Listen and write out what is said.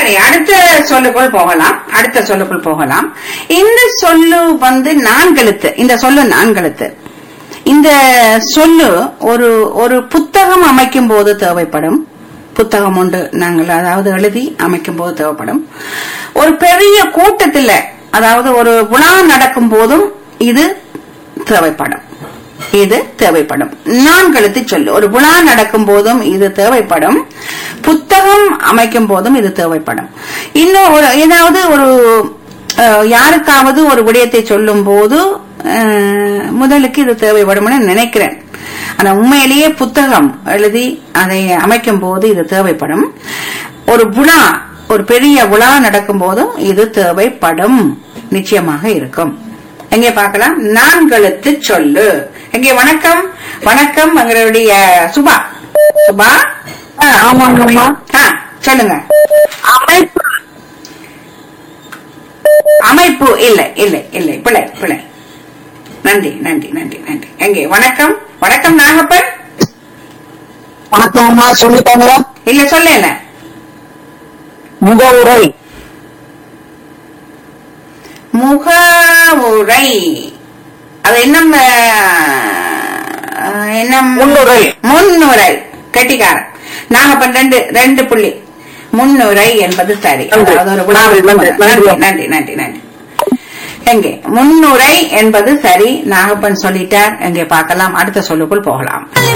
சரி அடுத்த சொல்லுக்குள் போகலாம் அடுத்த சொல்லுக்குள் போகலாம் இந்த சொல்லு வந்து நான்கெழுத்து இந்த சொல்லு நான்கெழுத்து இந்த சொல்லு ஒரு ஒரு புத்தகம் அமைக்கும் போது தேவைப்படும் புத்தகம் ஒன்று நாங்கள் அதாவது எழுதி அமைக்கும் போது தேவைப்படும் ஒரு பெரிய கூட்டத்தில் அதாவது ஒரு விழா நடக்கும் போதும் இது தேவைப்படும் இது தேவைப்படும் நான்கெழுத்து சொல்லு ஒரு விழா நடக்கும் போதும் இது தேவைப்படும் புத்தகம் அமைக்கும் போதும் இது தேவைப்படும் இன்னும் ஒரு ஏதாவது ஒரு அஹ், யாருக்காவது ஒரு விடயத்தை சொல்லும் போது அஹ், முதலுக்கு இது தேவைப்படும்னு நினைக்கிறேன் ஆனா உண்மையிலேயே புத்தகம் எழுதி அதை அமைக்கும் போது இது தேவைப்படும் ஒரு விழா ஒரு பெரிய விழா நடக்கும் போதும் இது தேவைப்படும் நிச்சயமாக இருக்கும் எங்கே பார்க்கலாம் நான்கெழுத்து சொல்லு எங்கே வணக்கம் வணக்கம் எங்களுடைய சுபா சுபா ஆமாங்கம்மா ஆ சொல்லுங்க அமைப்பு அமைப்பு இல்லை இல்லை இல்லை பிழை பிழை நன்றி நன்றி நன்றி நன்றி எங்கே வணக்கம் வணக்கம் நாகப்பன் வணக்கம்மா சொல்லிட்டாங்களா இல்ல சொல்லல முகவுரை முகவுரை அது என்ன என்ன முன்னுரை. முன்னுரை கெட்டிக்காரன் நாகப்பன் ரெண்டு ரெண்டு புள்ளி முன்னுரை என்பது சரி நன்றி. அதாவது ஒரு விழாவில் நன்றி, நன்றி, நன்றி நன்றி நன்றி நன்றி எங்கே முன்னுரை என்பது சரி நாகப்பன் சொல்லிட்டார் எங்கே பார்க்கலாம் அடுத்த சொல்லுக்குள் போகலாம்